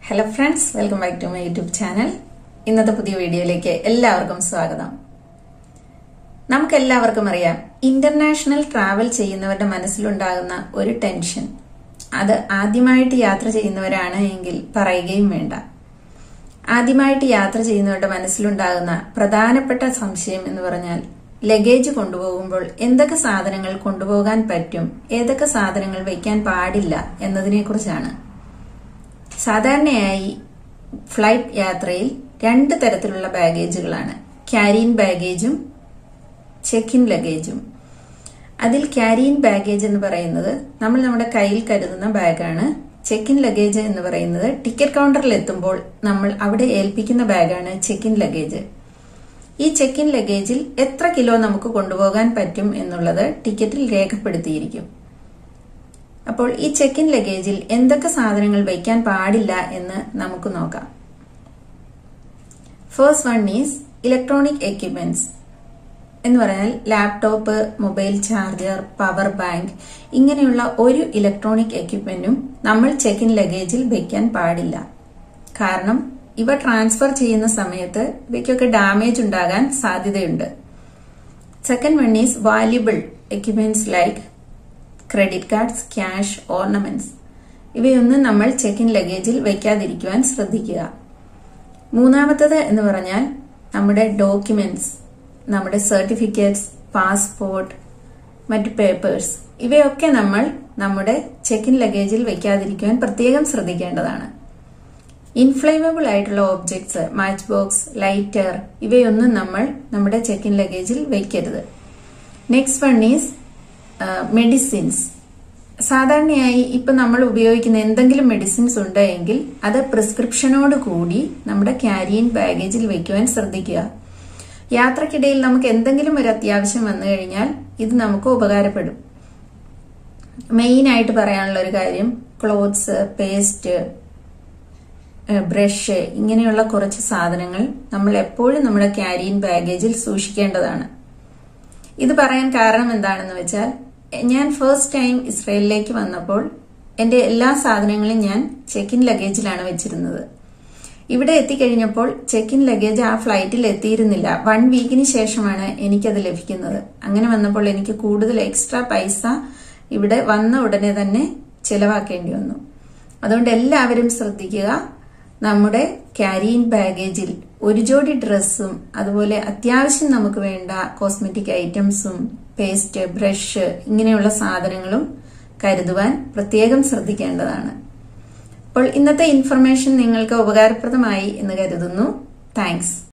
hello friends welcome back to my YouTube channel ഇന്നത്തെ പുതിയ വീഡിയോയിലേക്ക് എല്ലാവർക്കും സ്വാഗതം നമുക്ക് എല്ലാവർക്കും അറിയാം ഇന്റർനാഷണൽ ട്രാവൽ ചെയ്യുന്നവരുടെ മനസ്സിലുണ്ടാകുന്ന ഒരു ടെൻഷൻ അത് ആദ്യമായിട്ട് യാത്ര ചെയ്യുന്നവരാണ് എങ്കിൽ പറയുകയും വേണ്ട ആദ്യമായിട്ട് യാത്ര ചെയ്യുന്നവരുടെ മനസ്സിലുണ്ടാകുന്ന പ്രധാനപ്പെട്ട സംശയം എന്ന് പറഞ്ഞാൽ ലഗേജ് കൊണ്ടുപോകുമ്പോൾ എന്തൊക്കെ സാധനങ്ങൾ കൊണ്ടുപോകാൻ പറ്റും ഏതൊക്കെ സാധനങ്ങൾ വയ്ക്കാൻ പാടില്ല എന്നതിനെക്കുറിച്ചാണ് സാധാരണയായി ഫ്ലൈറ്റ് യാത്രയിൽ രണ്ട് തരത്തിലുള്ള ബാഗേജുകളാണ് ക്യാരിൻ ബാഗേജും ചെക്ക് ഇൻ ലഗേജും അതിൽ ക്യാരിൻ ബാഗേജ് എന്ന് പറയുന്നത് നമ്മൾ നമ്മുടെ കയ്യിൽ കരുതുന്ന ബാഗാണ് ചെക്ക് ഇൻ ലഗേജ് എന്ന് പറയുന്നത് ടിക്കറ്റ് കൗണ്ടറിൽ എത്തുമ്പോൾ നമ്മൾ അവിടെ ഏൽപ്പിക്കുന്ന ബാഗാണ് ചെക്ക് ഇൻ ലഗേജ് ഈ ചെക്ക് ഇൻ ലഗേജിൽ എത്ര കിലോ നമുക്ക് കൊണ്ടുപോകാൻ പറ്റും എന്നുള്ളത് ടിക്കറ്റിൽ രേഖപ്പെടുത്തിയിരിക്കും അപ്പോൾ ഈ ചെക്ക് ഇൻ ലഗേജിൽ എന്തൊക്കെ സാധനങ്ങൾ വയ്ക്കാൻ പാടില്ല എന്ന് നമുക്ക് നോക്കാം first one is electronic equipments എന്ന് പറഞ്ഞാൽ laptop mobile charger power bank ഇങ്ങനെയുള്ള ഒരു ഇലക്ട്രോണിക് എക്യുപ്മെന്റും നമ്മൾ ചെക്ക് ഇൻ ലഗേജിൽ വയ്ക്കാൻ പാടില്ല കാരണം ഇവ ട്രാൻസ്ഫർ ചെയ്യുന്ന സമയത്ത് ഇവയ്ക്കൊക്കെ ഡാമേജ് ഉണ്ടാകാൻ സാധ്യതയുണ്ട് second one is valuable equipments like credit cards cash ornaments ഇവയൊന്നും നമ്മൾ ചെക്ക് ഇൻ ലഗേജിൽ വയ്ക്കാതിരിക്കുവാൻ ശ്രദ്ധിക്കുക മൂന്നാമത്തത് എന്ന് പറഞ്ഞാൽ നമ്മുടെ ഡോക്യുമെന്റ്സ് നമ്മുടെ സർട്ടിഫിക്കറ്റ്സ് പാസ്പോർട്ട് മറ്റു പേപ്പേഴ്സ് ഇവയൊക്കെ നമ്മൾ നമ്മുടെ ചെക്ക് ഇൻ ലഗേജിൽ വയ്ക്കാതിരിക്കുവാൻ പ്രത്യേകം ശ്രദ്ധിക്കേണ്ടതാണ് ഇൻഫ്ലേമബിൾ ആയിട്ടുള്ള ഓബ്ജക്ട്സ് മാച്ച് ബോക്സ് ലൈറ്റർ ഇവയൊന്നും നമ്മൾ നമ്മുടെ ചെക്ക് ഇൻ ലഗേജിൽ വയ്ക്കരുത് നെക്സ്റ്റ് വൺ ഈസ് മെഡിസിൻസ് സാധാരണയായി ഇപ്പൊ നമ്മൾ ഉപയോഗിക്കുന്ന എന്തെങ്കിലും മെഡിസിൻസ് ഉണ്ട് എങ്കിൽ അത് പ്രിസ്ക്രിപ്ഷനോട് കൂടി നമ്മുടെ ക്യാരിയൻ ബാഗേജിൽ വയ്ക്കുവാൻ ശ്രദ്ധിക്കുക യാത്രക്കിടയിൽ നമുക്ക് എന്തെങ്കിലും ഒരു അത്യാവശ്യം വന്നു കഴിഞ്ഞാൽ ഇത് നമുക്ക് ഉപകാരപ്പെടും മെയിൻ ആയിട്ട് പറയാനുള്ള ഒരു കാര്യം ക്ലോത്ത്സ് പേസ്റ്റ് ബ്രഷ് ഇങ്ങനെയുള്ള കുറച്ച് സാധനങ്ങൾ നമ്മൾ എപ്പോഴും നമ്മുടെ ക്യാരിയൻ ബാഗേജിൽ സൂക്ഷിക്കേണ്ടതാണ് ഇത് പറയാൻ കാരണം എന്താണെന്ന് വെച്ചാൽ ഞാൻ ഫസ്റ്റ് ടൈം ഇസ്രയേലിലേക്ക് വന്നപ്പോൾ എന്റെ എല്ലാ സാധനങ്ങളും ഞാൻ ചെക്ക് ഇൻ ലഗേജിലാണ് വെച്ചിരുന്നത് ഇവിടെ എത്തിക്കഴിഞ്ഞപ്പോൾ ചെക്ക് ഇൻ ലഗേജ് ആ ഫ്ലൈറ്റിൽ എത്തിയിരുന്നില്ല വൺ വീക്കിന് ശേഷമാണ് എനിക്കത് ലഭിക്കുന്നത് അങ്ങനെ വന്നപ്പോൾ എനിക്ക് കൂടുതൽ എക്സ്ട്രാ പൈസ ഇവിടെ വന്ന ഉടനെ തന്നെ ചെലവാക്കേണ്ടി വന്നു അതുകൊണ്ട് എല്ലാവരും ശ്രദ്ധിക്കുക നമ്മുടെ ക്യാരിയിൻ ബാഗേജിൽ ഒരു ജോഡി ഡ്രസ്സും അതുപോലെ അത്യാവശ്യം നമുക്ക് വേണ്ട കോസ്മെറ്റിക് ഐറ്റംസും പേസ്റ്റ് ബ്രഷ് ഇങ്ങനെയുള്ള സാധനങ്ങളും കരുതുവാൻ പ്രത്യേകം ശ്രദ്ധിക്കേണ്ടതാണ് അപ്പോൾ ഇന്നത്തെ ഇൻഫർമേഷൻ നിങ്ങൾക്ക് ഉപകാരപ്രദമായി എന്ന് കരുതുന്നു താങ്ക്സ്